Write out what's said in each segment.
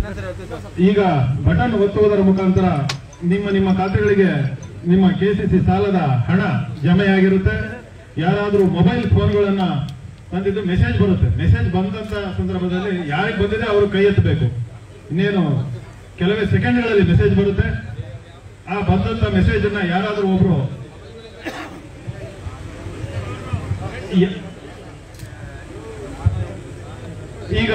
ಈಗ ಬಟನ್ ಒತ್ತುವುದರ ಮುಖಾಂತರ ನಿಮ್ಮ ನಿಮ್ಮ ಖಾತೆಗಳಿಗೆ ನಿಮ್ಮ ಕೆಸಿಸಿ ಸಾಲದ ಹಣ ಜಮೆಯಾಗಿರುತ್ತೆ ಯಾರಾದ್ರೂ ಮೊಬೈಲ್ ಫೋನ್ಗಳನ್ನ ತಂದಿದ್ದು ಮೆಸೇಜ್ ಬರುತ್ತೆ ಮೆಸೇಜ್ ಬಂದಂತ ಸಂದರ್ಭದಲ್ಲಿ ಯಾರಿಗೆ ಬಂದಿದೆ ಅವರು ಕೈ ಎತ್ತಬೇಕು ಇನ್ನೇನು ಕೆಲವೇ ಸೆಕೆಂಡ್ಗಳಲ್ಲಿ ಮೆಸೇಜ್ ಬರುತ್ತೆ ಆ ಬಂದಂತ ಮೆಸೇಜ್ ಅನ್ನ ಯಾರಾದ್ರೂ ಒಬ್ರು ಯ- ಈಗ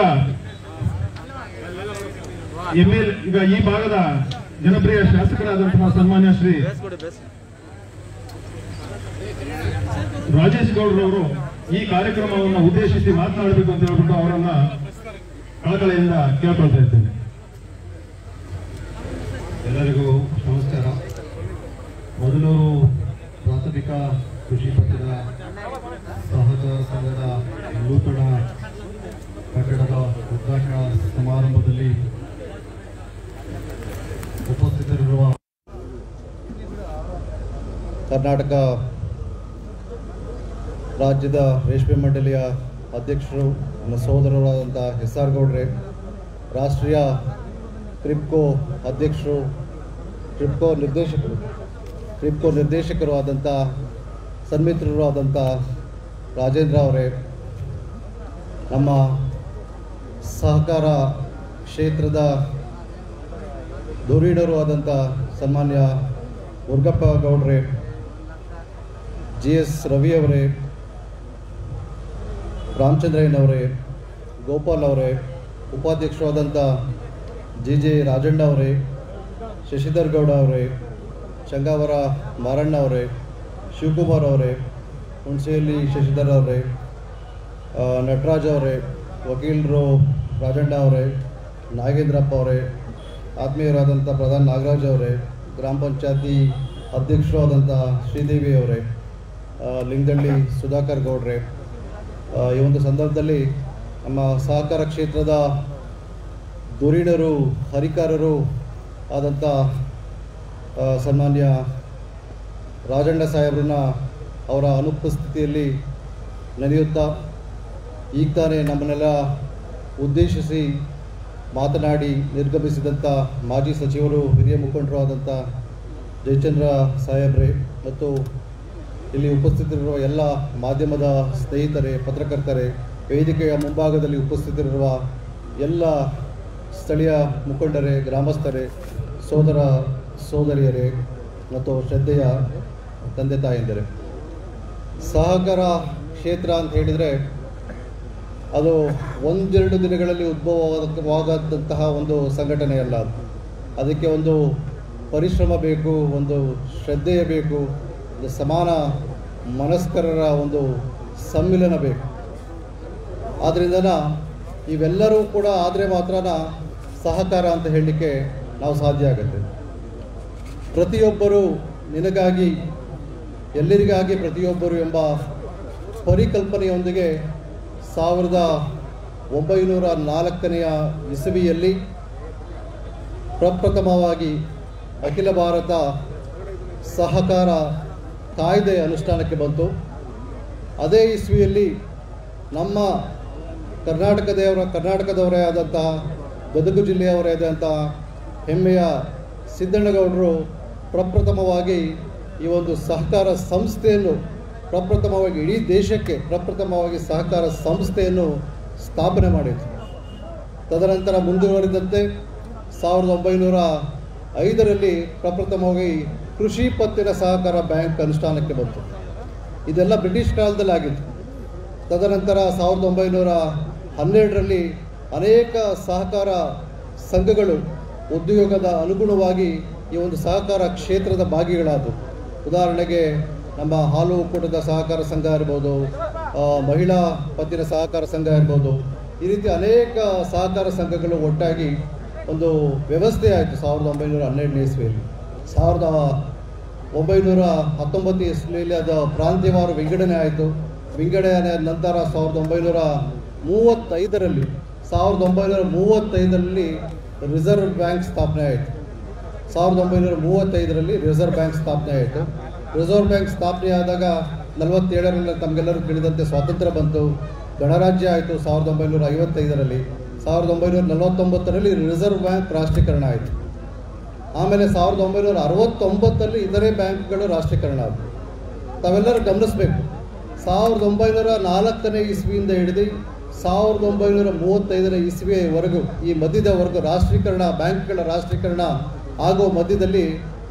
ಎಂ ಎಲ್ ಈಗ ಈ ಭಾಗದ ಜನಪ್ರಿಯ ಶಾಸಕರಾದಂತಹ ಸನ್ಮಾನ್ಯ ಶ್ರೀ ರಾಜೇಶ್ ಗೌಡ್ರವರು ಈ ಕಾರ್ಯಕ್ರಮವನ್ನು ಉದ್ದೇಶಿಸಿ ಮಾತನಾಡಬೇಕು ಅಂತ ಹೇಳ್ಬಿಟ್ಟು ಅವರನ್ನ ಕಳಕಳಿಯಿಂದ ಕೇಳ್ಕೊಳ್ತಾ ಇದ್ದೇನೆ ಎಲ್ಲರಿಗೂ ನಮಸ್ಕಾರ ಮೊದಲೂರು ಪ್ರಾಥಮಿಕ ಕೃಷಿ ಪತ್ತಿನ ಸಹಕಾರ ಸಂಘದ ನೂತನ ಕಟ್ಟಡದ ಉದ್ಘಾಟನಾ ಸಮಾರಂಭದಲ್ಲಿ ಉಪಸ್ಥಿತರಿರುವ ಕರ್ನಾಟಕ ರಾಜ್ಯದ ರೇಷ್ಮೆ ಮಂಡಳಿಯ ಅಧ್ಯಕ್ಷರು ನನ್ನ ಸಹೋದರರಾದಂಥ ಎಸ್ ಆರ್ ಗೌಡ್ರೆ ರಾಷ್ಟ್ರೀಯ ಕ್ರಿಪ್ಕೋ ಅಧ್ಯಕ್ಷರು ಕ್ರಿಪ್ಕೋ ನಿರ್ದೇಶಕರು ಕ್ರಿಪ್ಕೋ ನಿರ್ದೇಶಕರು ಆದಂಥ ಸನ್ಮಿತ್ರರು ಆದಂಥ ರಾಜೇಂದ್ರ ಅವರೇ ನಮ್ಮ ಸಹಕಾರ ಕ್ಷೇತ್ರದ ಧುರೀಣರು ಆದಂಥ ಸನ್ಮಾನ್ಯ ಮುರುಗಪ್ಪ ಗೌಡ್ರೆ ಜಿ ಎಸ್ ರವಿ ಅವರೇ ರಾಮಚಂದ್ರಯ್ಯನವರೇ ಗೋಪಾಲ್ ಅವರೇ ಉಪಾಧ್ಯಕ್ಷರಾದಂಥ ಜಿ ಜೆ ರಾಜಣ್ಣ ಅವರೇ ಶಶಿಧರ್ ಗೌಡ ಅವರೇ ಚಂಗಾವರ ಮಾರಣ್ಣ ಅವರೇ ಶಿವಕುಮಾರ್ ಅವರೇ ಹುಣಸೆಯಲ್ಲಿ ಶಶಿಧರ್ ಅವರೇ ಆ, ನಟರಾಜ್ ಅವರೇ ವಕೀಲರು ರಾಜಣ್ಣ ಅವರೇ ನಾಗೇಂದ್ರಪ್ಪ ಅವರೇ ಆತ್ಮೀಯರಾದಂಥ ಪ್ರಧಾನ್ ನಾಗರಾಜ್ ಅವರೇ ಗ್ರಾಮ ಪಂಚಾಯತಿ ಅಧ್ಯಕ್ಷರು ಆದಂಥ ಶ್ರೀದೇವಿ ಅವರೇ ಆ, ಲಿಂಗದಳ್ಳಿ ಸುಧಾಕರ್ ಗೌಡ್ರೆ ಆ, ಈ ಒಂದು ಸಂದರ್ಭದಲ್ಲಿ ನಮ್ಮ ಸಹಕಾರ ಕ್ಷೇತ್ರದ ಧುರೀಣರು ಹರಿಕಾರರು ಆದಂಥ ಆ, ಸನ್ಮಾನ್ಯ ರಾಜಣ್ಣ ಸಾಹೇಬ್ರನ್ನ ಅವರ ಅನುಪಸ್ಥಿತಿಯಲ್ಲಿ ನಡೆಯುತ್ತಾ ಈಗ ತಾನೇ ನಮ್ಮನ್ನೆಲ್ಲ ಉದ್ದೇಶಿಸಿ ಮಾತನಾಡಿ ನಿರ್ಗಮಿಸಿದಂಥ ಮಾಜಿ ಸಚಿವರು ಹಿರಿಯ ಮುಖಂಡರು ಆದಂಥ ಜಯಚಂದ್ರ ಸಾಹೇಬ್ರೆ ಮತ್ತು ಇಲ್ಲಿ ಉಪಸ್ಥಿತರಿರುವ ಎಲ್ಲ ಮಾಧ್ಯಮದ ಸ್ನೇಹಿತರೆ ಪತ್ರಕರ್ತರೆ ವೇದಿಕೆಯ ಮುಂಭಾಗದಲ್ಲಿ ಉಪಸ್ಥಿತರಿರುವ ಎಲ್ಲ ಸ್ಥಳೀಯ ಮುಖಂಡರೇ ಗ್ರಾಮಸ್ಥರೇ ಸೋದರ ಸೋದರಿಯರೇ ಮತ್ತು ಶ್ರದ್ಧೆಯ ತಂದೆ ತಾಯಂದಿರೇ ಸಹಕಾರ ಕ್ಷೇತ್ರ ಅಂತ ಹೇಳಿದರೆ ಅದು ಒಂದೆರಡು ದಿನಗಳಲ್ಲಿ ಉದ್ಭವವಾಗದಂತಹ ಒಂದು ಸಂಘಟನೆಯಲ್ಲ ಅದು ಅದಕ್ಕೆ ಒಂದು ಪರಿಶ್ರಮ ಬೇಕು ಒಂದು ಶ್ರದ್ಧೆಯ ಬೇಕು ಒಂದು ಸಮಾನ ಮನಸ್ಕರರ ಒಂದು ಸಮ್ಮಿಲನ ಬೇಕು ಆದ್ದರಿಂದ ಇವೆಲ್ಲರೂ ಕೂಡ ಆದರೆ ಮಾತ್ರನ ಸಹಕಾರ ಅಂತ ಹೇಳಲಿಕ್ಕೆ ನಾವು ಸಾಧ್ಯ ಆಗುತ್ತೆ ಪ್ರತಿಯೊಬ್ಬರು ನಿನಗಾಗಿ ಎಲ್ಲರಿಗಾಗಿ ಪ್ರತಿಯೊಬ್ಬರು ಎಂಬ ಪರಿಕಲ್ಪನೆಯೊಂದಿಗೆ ಸಾವಿರದ ಒಂಬೈನೂರ ನಾಲ್ಕನೆಯ ಇಸವಿಯಲ್ಲಿ ಪ್ರಪ್ರಥಮವಾಗಿ ಅಖಿಲ ಭಾರತ ಸಹಕಾರ ಕಾಯ್ದೆ ಅನುಷ್ಠಾನಕ್ಕೆ ಬಂತು ಅದೇ ಇಸ್ವಿಯಲ್ಲಿ ನಮ್ಮ ಕರ್ನಾಟಕದವರ ಕರ್ನಾಟಕದವರೇ ಆದಂತಹ ಗದಗ ಜಿಲ್ಲೆಯವರೇ ಆದಂತಹ ಹೆಮ್ಮೆಯ ಸಿದ್ದಣ್ಣಗೌಡರು ಪ್ರಪ್ರಥಮವಾಗಿ ಈ ಒಂದು ಸಹಕಾರ ಸಂಸ್ಥೆಯನ್ನು ಪ್ರಪ್ರಥಮವಾಗಿ ಇಡೀ ದೇಶಕ್ಕೆ ಪ್ರಪ್ರಥಮವಾಗಿ ಸಹಕಾರ ಸಂಸ್ಥೆಯನ್ನು ಸ್ಥಾಪನೆ ಮಾಡಿದರು ತದನಂತರ ಮುಂದುವರಿದಂತೆ ಸಾವಿರದ ಒಂಬೈನೂರ ಐದರಲ್ಲಿ ಪ್ರಪ್ರಥಮವಾಗಿ ಕೃಷಿ ಪತ್ತಿನ ಸಹಕಾರ ಬ್ಯಾಂಕ್ ಅನುಷ್ಠಾನಕ್ಕೆ ಬಂತು ಇದೆಲ್ಲ ಬ್ರಿಟಿಷ್ ಕಾಲದಲ್ಲಿ ಆಗಿತ್ತು ತದನಂತರ ಸಾವಿರದ ಒಂಬೈನೂರ ಹನ್ನೆರಡರಲ್ಲಿ ಅನೇಕ ಸಹಕಾರ ಸಂಘಗಳು ಉದ್ಯೋಗದ ಅನುಗುಣವಾಗಿ ಈ ಒಂದು ಸಹಕಾರ ಕ್ಷೇತ್ರದ ಭಾಗಿಗಳಾದವು ಉದಾಹರಣೆಗೆ ನಮ್ಮ ಹಾಲು ಒಕ್ಕೂಟದ ಸಹಕಾರ ಸಂಘ ಇರ್ಬೋದು ಆ, ಮಹಿಳಾ ಪತ್ತಿನ ಸಹಕಾರ ಸಂಘ ಇರ್ಬೋದು ಈ ರೀತಿ ಅನೇಕ ಸಹಕಾರ ಸಂಘಗಳು ಒಟ್ಟಾಗಿ ಒಂದು ವ್ಯವಸ್ಥೆ ಆಯಿತು ಸಾವಿರದ ಒಂಬೈನೂರ ಹನ್ನೆರಡನೇ ಇಸ್ವಿಯಲ್ಲಿ ಸಾವಿರದ ಒಂಬೈನೂರ ಹತ್ತೊಂಬತ್ತು ಇಸ್ವಿಯಲ್ಲಿ ಅದು ಪ್ರಾಂತ್ಯವಾರು ವಿಂಗಡಣೆ ಆಯಿತು ವಿಂಗಡಣೆ ನಂತರ ಸಾವಿರದ ಒಂಬೈನೂರ ಮೂವತ್ತೈದರಲ್ಲಿ ಸಾವಿರದ ಒಂಬೈನೂರ ಮೂವತ್ತೈದರಲ್ಲಿ ರಿಸರ್ವ್ ಬ್ಯಾಂಕ್ ಸ್ಥಾಪನೆ ಆಯಿತು ಸಾವಿರದ ಒಂಬೈನೂರ ಮೂವತ್ತೈದರಲ್ಲಿ ರಿಸರ್ವ್ ಬ್ಯಾಂಕ್ ಸ್ಥಾಪನೆ ಆಯಿತು ರಿಸರ್ವ್ ಬ್ಯಾಂಕ್ ಸ್ಥಾಪನೆ ಆದಾಗ ನಲವತ್ತೇಳರಲ್ಲಿ ತಮಗೆಲ್ಲರೂ ತಿಳಿದಂತೆ ಸ್ವಾತಂತ್ರ್ಯ ಬಂತು ಗಣರಾಜ್ಯ ಆಯಿತು ಸಾವಿರದ ಒಂಬೈನೂರ ಐವತ್ತೈದರಲ್ಲಿ ಸಾವಿರದ ಒಂಬೈನೂರ ನಲವತ್ತೊಂಬತ್ತರಲ್ಲಿ ರಿಸರ್ವ್ ಬ್ಯಾಂಕ್ ರಾಷ್ಟ್ರೀಕರಣ ಆಯಿತು ಆಮೇಲೆ ಸಾವಿರದ ಒಂಬೈನೂರ ಅರವತ್ತೊಂಬತ್ತರಲ್ಲಿ ಇತರೆ ಬ್ಯಾಂಕ್ಗಳು ರಾಷ್ಟ್ರೀಕರಣ ಆದವು ತಾವೆಲ್ಲರೂ ಗಮನಿಸಬೇಕು ಸಾವಿರದ ಒಂಬೈನೂರ ನಾಲ್ಕನೇ ಇಸ್ವಿಯಿಂದ ಹಿಡಿದು ಸಾವಿರದ ಒಂಬೈನೂರ ಮೂವತ್ತೈದನೇ ಇಸ್ವಿಯವರೆಗೂ ಈ ಮಧ್ಯದವರೆಗೂ ರಾಷ್ಟ್ರೀಕರಣ ಬ್ಯಾಂಕ್ಗಳ ರಾಷ್ಟ್ರೀಕರಣ ಆಗೋ ಮಧ್ಯದಲ್ಲಿ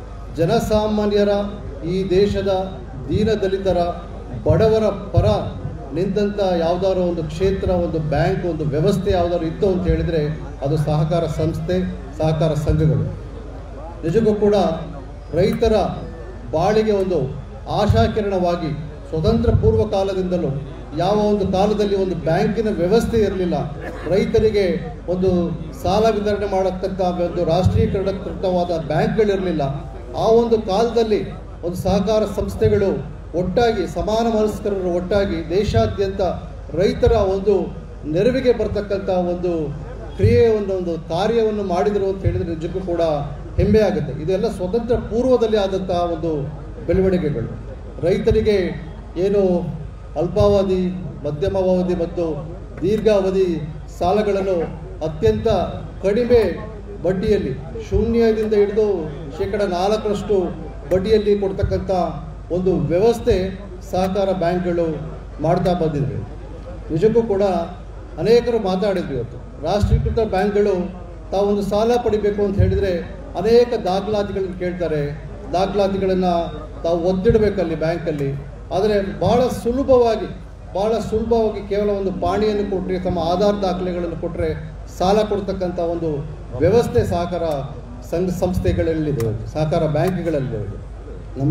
ಜನಸಾಮಾನ್ಯರ ಈ ದೇಶದ ದೀನದಲಿತರ ಬಡವರ ಪರ ನಿಂತಂಥ ಯಾವುದಾದ್ರು ಒಂದು ಕ್ಷೇತ್ರ ಒಂದು ಬ್ಯಾಂಕ್ ಒಂದು ವ್ಯವಸ್ಥೆ ಯಾವುದಾದ್ರು ಇತ್ತು ಅಂತ ಹೇಳಿದರೆ ಅದು ಸಹಕಾರ ಸಂಸ್ಥೆ ಸಹಕಾರ ಸಂಘಗಳು ನಿಜಕ್ಕೂ ಕೂಡ ರೈತರ ಬಾಳಿಗೆ ಒಂದು ಆಶಾಕಿರಣವಾಗಿ ಸ್ವತಂತ್ರ ಪೂರ್ವ ಕಾಲದಿಂದಲೂ ಯಾವ ಒಂದು ಕಾಲದಲ್ಲಿ ಒಂದು ಬ್ಯಾಂಕಿನ ವ್ಯವಸ್ಥೆ ಇರಲಿಲ್ಲ ರೈತರಿಗೆ ಒಂದು ಸಾಲ ವಿತರಣೆ ಮಾಡತಕ್ಕ ಒಂದು ರಾಷ್ಟ್ರೀಕರಣಕೃತವಾದ ಬ್ಯಾಂಕ್ಗಳಿರಲಿಲ್ಲ ಆ ಒಂದು ಕಾಲದಲ್ಲಿ ಒಂದು ಸಹಕಾರ ಸಂಸ್ಥೆಗಳು ಒಟ್ಟಾಗಿ ಸಮಾನ ಮನಸ್ಕರರು ಒಟ್ಟಾಗಿ ದೇಶಾದ್ಯಂತ ರೈತರ ಒಂದು ನೆರವಿಗೆ ಬರ್ತಕ್ಕಂಥ ಒಂದು ಕ್ರಿಯೆ ಒಂದು ಒಂದು ಕಾರ್ಯವನ್ನು ಮಾಡಿದರು ಅಂತ ಹೇಳಿದರೆ ನಿಜಕ್ಕೂ ಕೂಡ ಹೆಮ್ಮೆ ಆಗುತ್ತೆ ಇದೆಲ್ಲ ಸ್ವತಂತ್ರ ಪೂರ್ವದಲ್ಲಿ ಆದಂಥ ಒಂದು ಬೆಳವಣಿಗೆಗಳು ರೈತರಿಗೆ ಏನು ಅಲ್ಪಾವಧಿ ಮಧ್ಯಮಾವಧಿ ಮತ್ತು ದೀರ್ಘಾವಧಿ ಸಾಲಗಳನ್ನು ಅತ್ಯಂತ ಕಡಿಮೆ ಬಡ್ಡಿಯಲ್ಲಿ ಶೂನ್ಯದಿಂದ ಹಿಡಿದು ಶೇಕಡ ನಾಲ್ಕರಷ್ಟು ಬಡ್ಡಿಯಲ್ಲಿ ಕೊಡ್ತಕ್ಕಂಥ ಒಂದು ವ್ಯವಸ್ಥೆ ಸಹಕಾರ ಬ್ಯಾಂಕ್ಗಳು ಮಾಡ್ತಾ ಬಂದಿದ್ವಿ ನಿಜಕ್ಕೂ ಕೂಡ ಅನೇಕರು ಮಾತಾಡಿದ್ವಿ ಇವತ್ತು ರಾಷ್ಟ್ರೀಕೃತ ಬ್ಯಾಂಕ್ಗಳು ತಾವೊಂದು ಸಾಲ ಪಡಿಬೇಕು ಅಂತ ಹೇಳಿದರೆ ಅನೇಕ ದಾಖಲಾತಿಗಳನ್ನು ಕೇಳ್ತಾರೆ ದಾಖಲಾತಿಗಳನ್ನು ತಾವು ಒತ್ತಿಡಬೇಕಲ್ಲಿ ಬ್ಯಾಂಕಲ್ಲಿ ಆದರೆ ಭಾಳ ಸುಲಭವಾಗಿ ಭಾಳ ಸುಲಭವಾಗಿ ಕೇವಲ ಒಂದು ಪಾಣಿಯನ್ನು ಕೊಟ್ಟರೆ ತಮ್ಮ ಆಧಾರ್ ದಾಖಲೆಗಳನ್ನು ಕೊಟ್ಟರೆ ಸಾಲ ಕೊಡ್ತಕ್ಕಂಥ ಒಂದು ವ್ಯವಸ್ಥೆ ಸಹಕಾರ ಸಂಘ ಸಂಸ್ಥೆಗಳಲ್ಲಿದೆ ಇವತ್ತು. ಸಹಕಾರ ಬ್ಯಾಂಕ್ಗಳಲ್ಲಿದೆ ಇವತ್ತು. ನಮ್ಮ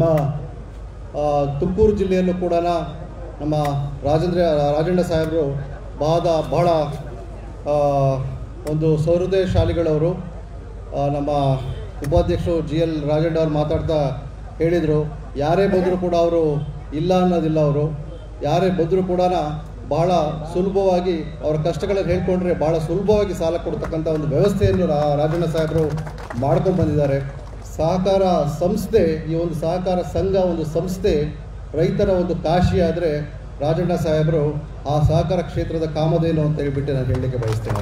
ಆ, ತುಮಕೂರು ಜಿಲ್ಲೆಯಲ್ಲೂ ಕೂಡ ನಮ್ಮ ರಾಜೇಂದ್ರ ರಾಜಣ್ಣ ಸಾಹೇಬರು ಬಹಳ ಬಹಳ ಆ, ಒಂದು ಸಹೃದಯಶಾಲಿಗಳವರು ಆ, ನಮ್ಮ ಉಪಾಧ್ಯಕ್ಷರು ಜಿ ಎಲ್ ರಾಜಣ್ಣ ಅವ್ರು ಮಾತಾಡ್ತಾ ಹೇಳಿದರು ಯಾರೇ ಬಂದರೂ ಕೂಡ ಅವರು ಇಲ್ಲ ಅನ್ನೋದಿಲ್ಲ ಅವರು ಯಾರೇ ಬಂದರೂ ಕೂಡ ಬಹಳ ಸುಲಭವಾಗಿ ಅವರ ಕಷ್ಟಗಳನ್ನು ಹೇಳ್ಕೊಂಡ್ರೆ ಬಹಳ ಸುಲಭವಾಗಿ ಸಾಲ ಕೊಡ್ತಕ್ಕಂಥ ಒಂದು ವ್ಯವಸ್ಥೆಯನ್ನು ರಾ- ರಾಜಣ್ಣ ಸಾಹೇಬರು ಮಾಡ್ಕೊಂಡು ಬಂದಿದ್ದಾರೆ ಸಹಕಾರ ಸಂಸ್ಥೆ ಈ ಒಂದು ಸಹಕಾರ ಸಂಘ ಒಂದು ಸಂಸ್ಥೆ ರೈತರ ಒಂದು ಕಾಶಿ ಆದರೆ ರಾಜಣ್ಣ ಸಾಹೇಬರು ಆ ಸಹಕಾರ ಕ್ಷೇತ್ರದ ಕಾಮಧೇನು ಅಂತ ಹೇಳ್ಬಿಟ್ಟು ನಾನು ಹೇಳಲಿಕ್ಕೆ ಬಯಸ್ತೇನೆ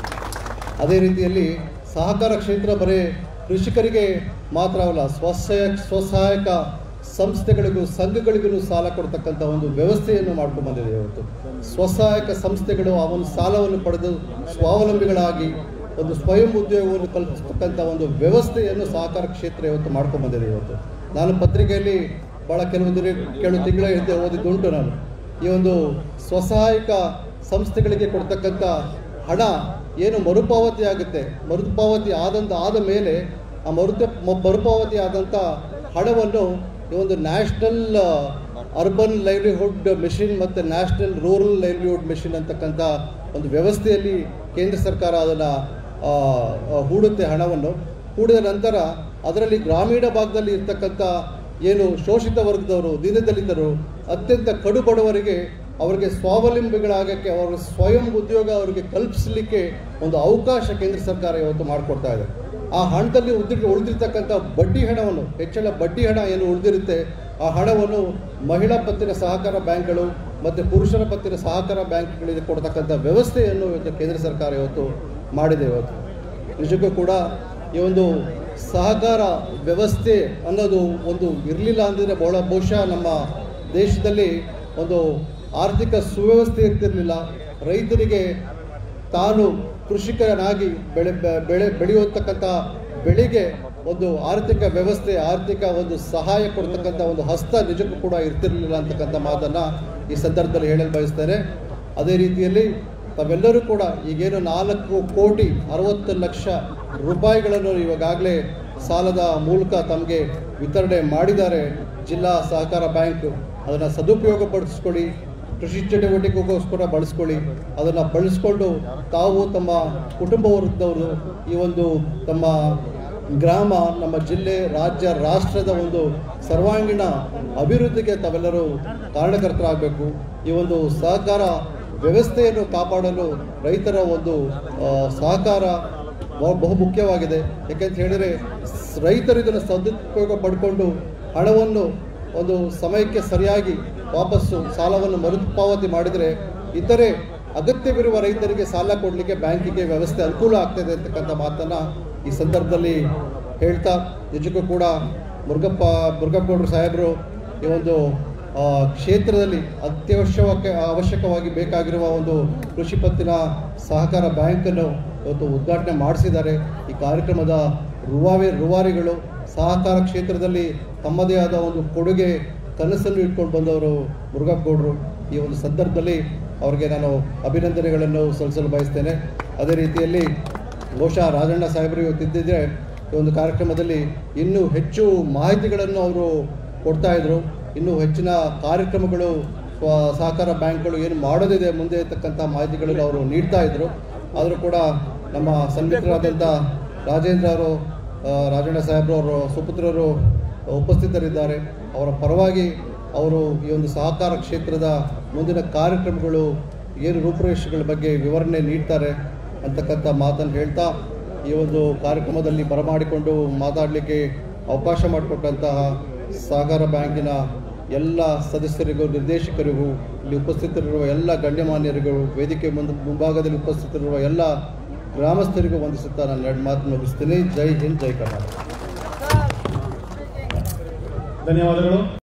ಅದೇ ರೀತಿಯಲ್ಲಿ ಸಹಕಾರ ಕ್ಷೇತ್ರ ಬರೀ ಕೃಷಿಕರಿಗೆ ಮಾತ್ರವಲ್ಲ ಸ್ವಸಹಾಯ ಸ್ವಸಹಾಯಕ ಸಂಸ್ಥೆಗಳಿಗೂ ಸಂಘಗಳಿಗೂ ಸಾಲ ಕೊಡ್ತಕ್ಕಂಥ ಒಂದು ವ್ಯವಸ್ಥೆಯನ್ನು ಮಾಡ್ಕೊಂಡು ಬಂದಿದೆ ಇವತ್ತು ಸ್ವಸಹಾಯಕ ಸಂಸ್ಥೆಗಳು ಆ ಒಂದು ಸಾಲವನ್ನು ಪಡೆದು ಸ್ವಾವಲಂಬಿಗಳಾಗಿ ಒಂದು ಸ್ವಯಂ ಉದ್ಯೋಗವನ್ನು ಕಲ್ಪಿಸ್ತಕ್ಕಂಥ ಒಂದು ವ್ಯವಸ್ಥೆಯನ್ನು ಸಹಕಾರ ಕ್ಷೇತ್ರ ಇವತ್ತು ಮಾಡ್ಕೊಂಡು ಬಂದಿದೆ ಇವತ್ತು ನಾನು ಪತ್ರಿಕೆಯಲ್ಲಿ ಭಾಳ ಕೆಲವೊಂದು ಕೆಲವು ತಿಂಗಳ ಹಿಂದೆ ಓದಿದ್ದುಂಟು ನಾನು ಈ ಒಂದು ಸ್ವಸಹಾಯಕ ಸಂಸ್ಥೆಗಳಿಗೆ ಕೊಡ್ತಕ್ಕಂಥ ಹಣ ಏನು ಮರುಪಾವತಿ ಆಗುತ್ತೆ ಮರುಪಾವತಿ ಆದಂತ ಆದ ಮೇಲೆ ಆ ಮರುತ ಮ- ಮರುಪಾವತಿ ಆದಂಥ ಹಣವನ್ನು ಈ ಒಂದು ನ್ಯಾಷನಲ್ ಅರ್ಬನ್ ಲೈವ್ಲಿಹುಡ್ ಮಿಷನ್ ಮತ್ತು ನ್ಯಾಷನಲ್ ರೂರಲ್ ಲೈವ್ಲಿಹುಡ್ ಮಿಷನ್ ಅಂತಕ್ಕಂಥ ಒಂದು ವ್ಯವಸ್ಥೆಯಲ್ಲಿ ಕೇಂದ್ರ ಸರ್ಕಾರ ಅದನ್ನು ಹೂಡುತ್ತೆ ಹಣವನ್ನು ಹೂಡಿದ ನಂತರ ಅದರಲ್ಲಿ ಗ್ರಾಮೀಣ ಭಾಗದಲ್ಲಿ ಇರ್ತಕ್ಕಂಥ ಏನು ಶೋಷಿತ ವರ್ಗದವರು ದೀನದಲಿತರು ಅತ್ಯಂತ ಕಡು ಬಡವರಿಗೆ ಅವರಿಗೆ ಸ್ವಾವಲಂಬಿಗಳಾಗಕ್ಕೆ ಅವರ ಸ್ವಯಂ ಉದ್ಯೋಗ ಅವರಿಗೆ ಕಲ್ಪಿಸಲಿಕ್ಕೆ ಒಂದು ಅವಕಾಶ ಕೇಂದ್ರ ಸರ್ಕಾರ ಇವತ್ತು ಮಾಡಿಕೊಡ್ತಾ ಇದೆ ಆ ಹಣದಲ್ಲಿ ಉದ್ದಿ ಉಳಿದಿರ್ತಕ್ಕಂಥ ಬಡ್ಡಿ ಹಣವನ್ನು ಹೆಚ್ಚಳ ಬಡ್ಡಿ ಹಣ ಏನು ಉಳಿದಿರುತ್ತೆ ಆ ಹಣವನ್ನು ಮಹಿಳಾ ಪತ್ತಿನ ಸಹಕಾರ ಬ್ಯಾಂಕ್ಗಳು ಮತ್ತು ಪುರುಷರ ಪತ್ತಿನ ಸಹಕಾರ ಬ್ಯಾಂಕ್ಗಳಿಗೆ ಕೊಡ್ತಕ್ಕಂಥ ವ್ಯವಸ್ಥೆಯನ್ನು ಇವತ್ತು ಕೇಂದ್ರ ಸರ್ಕಾರ ಇವತ್ತು ಮಾಡಿದೆ ಇವತ್ತು ನಿಜಕ್ಕೂ ಕೂಡ ಈ ಒಂದು ಸಹಕಾರ ವ್ಯವಸ್ಥೆ ಅನ್ನೋದು ಒಂದು ಇರಲಿಲ್ಲ ಅಂದರೆ ಬಹಳ ಬಹುಶಃ ನಮ್ಮ ದೇಶದಲ್ಲಿ ಒಂದು ಆರ್ಥಿಕ ಸುವ್ಯವಸ್ಥೆ ಇರ್ತಿರಲಿಲ್ಲ ರೈತರಿಗೆ ತಾನು ಕೃಷಿಕನಾಗಿ ಬೆಳೆ ಬೆ- ಬೆಳೆ ಬೆಳೆಯತಕ್ಕಂಥ ಬೆಳೆಗೆ ಒಂದು ಆರ್ಥಿಕ ವ್ಯವಸ್ಥೆ ಆರ್ಥಿಕ ಒಂದು ಸಹಾಯ ಕೊಡ್ತಕ್ಕಂಥ ಒಂದು ಹಸ್ತ ನಿಜಕ್ಕೂ ಕೂಡ ಇರ್ತಿರಲಿಲ್ಲ ಅಂತಕ್ಕಂಥ ಮಾತನ್ನು ಈ ಸಂದರ್ಭದಲ್ಲಿ ಹೇಳಲು ಬಯಸ್ತೇನೆ ಅದೇ ರೀತಿಯಲ್ಲಿ ತಾವೆಲ್ಲರೂ ಕೂಡ ಈಗೇನು ನಾಲ್ಕು ಕೋಟಿ ಅರವತ್ತು ಲಕ್ಷ ರೂಪಾಯಿಗಳನ್ನು ಇವಾಗಲೇ ಸಾಲದ ಮೂಲಕ ತಮಗೆ ವಿತರಣೆ ಮಾಡಿದ್ದಾರೆ ಜಿಲ್ಲಾ ಸಹಕಾರ ಬ್ಯಾಂಕ್ ಅದನ್ನು ಸದುಪಯೋಗಪಡಿಸ್ಕೊಳ್ಳಿ ಕೃಷಿ ಚಟುವಟಿಕೆಗೋಸ್ಕರ ಬಳಸ್ಕೊಳ್ಳಿ ಅದನ್ನು ಬಳಸ್ಕೊಂಡು ತಾವು ತಮ್ಮ ಕುಟುಂಬ ವರ್ಗದವರು ಈ ಒಂದು ತಮ್ಮ ಗ್ರಾಮ ನಮ್ಮ ಜಿಲ್ಲೆ ರಾಜ್ಯ ರಾಷ್ಟ್ರದ ಒಂದು ಸರ್ವಾಂಗೀಣ ಅಭಿವೃದ್ಧಿಗೆ ತಾವೆಲ್ಲರೂ ಕಾರಣಕರ್ತರಾಗಬೇಕು ಈ ಒಂದು ಸಹಕಾರ ವ್ಯವಸ್ಥೆಯನ್ನು ಕಾಪಾಡಲು ರೈತರ ಒಂದು ಆ, ಸಹಕಾರ ಬಹು- ಬಹು ಮುಖ್ಯವಾಗಿದೆ ಯಾಕೆಂತ ಹೇಳಿದರೆ ಸ್- ರೈತರು ಇದನ್ನು ಸದುಪಯೋಗ ಪಡ್ಕೊಂಡು ಹಣವನ್ನು ಒಂದು ಸಮಯಕ್ಕೆ ಸರಿಯಾಗಿ ವಾಪಸ್ಸು ಸಾಲವನ್ನು ಮರುಪಾವತಿ ಮಾಡಿದರೆ ಇತರೆ ಅಗತ್ಯವಿರುವ ರೈತರಿಗೆ ಸಾಲ ಕೊಡಲಿಕ್ಕೆ ಬ್ಯಾಂಕಿಗೆ ವ್ಯವಸ್ಥೆ ಅನುಕೂಲ ಆಗ್ತದೆ ಅಂತಕ್ಕಂಥ ಮಾತನ್ನು ಈ ಸಂದರ್ಭದಲ್ಲಿ ಹೇಳ್ತಾ ನಿಜಕ್ಕೂ ಕೂಡ ಮುರುಗಪ್ಪ ಮುರುಗಪ್ಪಗೌಡರು ಸಾಹೇಬರು ಈ ಒಂದು ಆ, ಕ್ಷೇತ್ರದಲ್ಲಿ ಅತ್ಯವಶ್ಯಕ ಅವಶ್ಯಕವಾಗಿ ಬೇಕಾಗಿರುವ ಒಂದು ಕೃಷಿ ಪತ್ತಿನ ಸಹಕಾರ ಬ್ಯಾಂಕನ್ನು ಇವತ್ತು ಉದ್ಘಾಟನೆ ಮಾಡಿಸಿದ್ದಾರೆ ಈ ಕಾರ್ಯಕ್ರಮದ ರೂವಾರಿ ರೂವಾರಿಗಳು ಸಹಕಾರ ಕ್ಷೇತ್ರದಲ್ಲಿ ತಮ್ಮದೇ ಆದ ಒಂದು ಕೊಡುಗೆ ಕನಸನ್ನು ಇಟ್ಕೊಂಡು ಬಂದವರು ಮುರುಗಪ್ಪಗೌಡರು ಈ ಒಂದು ಸಂದರ್ಭದಲ್ಲಿ ಅವರಿಗೆ ನಾನು ಅಭಿನಂದನೆಗಳನ್ನು ಸಲ್ಲಿಸಲು ಬಯಸ್ತೇನೆ ಅದೇ ರೀತಿಯಲ್ಲಿ ಬಹುಶಃ ರಾಜಣ್ಣ ಸಾಹೇಬರು ಇವತ್ತಿದ್ದಿದ್ರೆ ಈ ಒಂದು ಕಾರ್ಯಕ್ರಮದಲ್ಲಿ ಇನ್ನೂ ಹೆಚ್ಚು ಮಾಹಿತಿಗಳನ್ನು ಅವರು ಕೊಡ್ತಾ ಇದ್ರು ಇನ್ನೂ ಹೆಚ್ಚಿನ ಕಾರ್ಯಕ್ರಮಗಳು ಸ್ವ- ಸಹಕಾರ ಬ್ಯಾಂಕ್ಗಳು ಏನು ಮಾಡೋದಿದೆ ಮುಂದೆ ಇರ್ತಕ್ಕಂಥ ಮಾಹಿತಿಗಳನ್ನು ಅವರು ನೀಡ್ತಾ ಇದ್ರು ಆದರೂ ಕೂಡ ನಮ್ಮ ಸನ್ಮಿತ್ರರಾದಂಥ ರಾಜೇಂದ್ರ ಅವರು ಆ, ರಾಜಣ್ಣ ಸಾಹೇಬರು ಅವರು ಸುಪುತ್ರರು ಉಪಸ್ಥಿತರಿದ್ದಾರೆ ಅವರ ಪರವಾಗಿ ಅವರು ಈ ಒಂದು ಸಹಕಾರ ಕ್ಷೇತ್ರದ ಮುಂದಿನ ಕಾರ್ಯಕ್ರಮಗಳು ಏನು ರೂಪುರೇಷೆಗಳ ಬಗ್ಗೆ ವಿವರಣೆ ನೀಡ್ತಾರೆ ಅಂತಕ್ಕಂಥ ಮಾತನ್ನು ಹೇಳ್ತಾ ಈ ಒಂದು ಕಾರ್ಯಕ್ರಮದಲ್ಲಿ ಬರಮಾಡಿಕೊಂಡು ಮಾತಾಡಲಿಕ್ಕೆ ಅವಕಾಶ ಮಾಡಿಕೊಟ್ಟಂತಹ ಸಹಕಾರ ಬ್ಯಾಂಕಿನ ಎಲ್ಲ ಸದಸ್ಯರಿಗೂ ನಿರ್ದೇಶಕರಿಗೂ ಇಲ್ಲಿ ಉಪಸ್ಥಿತರಿರುವ ಎಲ್ಲ ಗಣ್ಯಮಾನ್ಯರಿಗೂ ವೇದಿಕೆ ಮುಂದೆ ಮುಂಭಾಗದಲ್ಲಿ ಉಪಸ್ಥಿತರಿರುವ ಎಲ್ಲ ಗ್ರಾಮಸ್ಥರಿಗೂ ವಂದಿಸುತ್ತಾ ನಾನು ಎರಡು ಮಾತು ಮುಗಿಸ್ತೀನಿ ಜೈ ಹಿಂದ್ ಜೈ ಕರ್ನಾಟಕ ಧನ್ಯವಾದಗಳು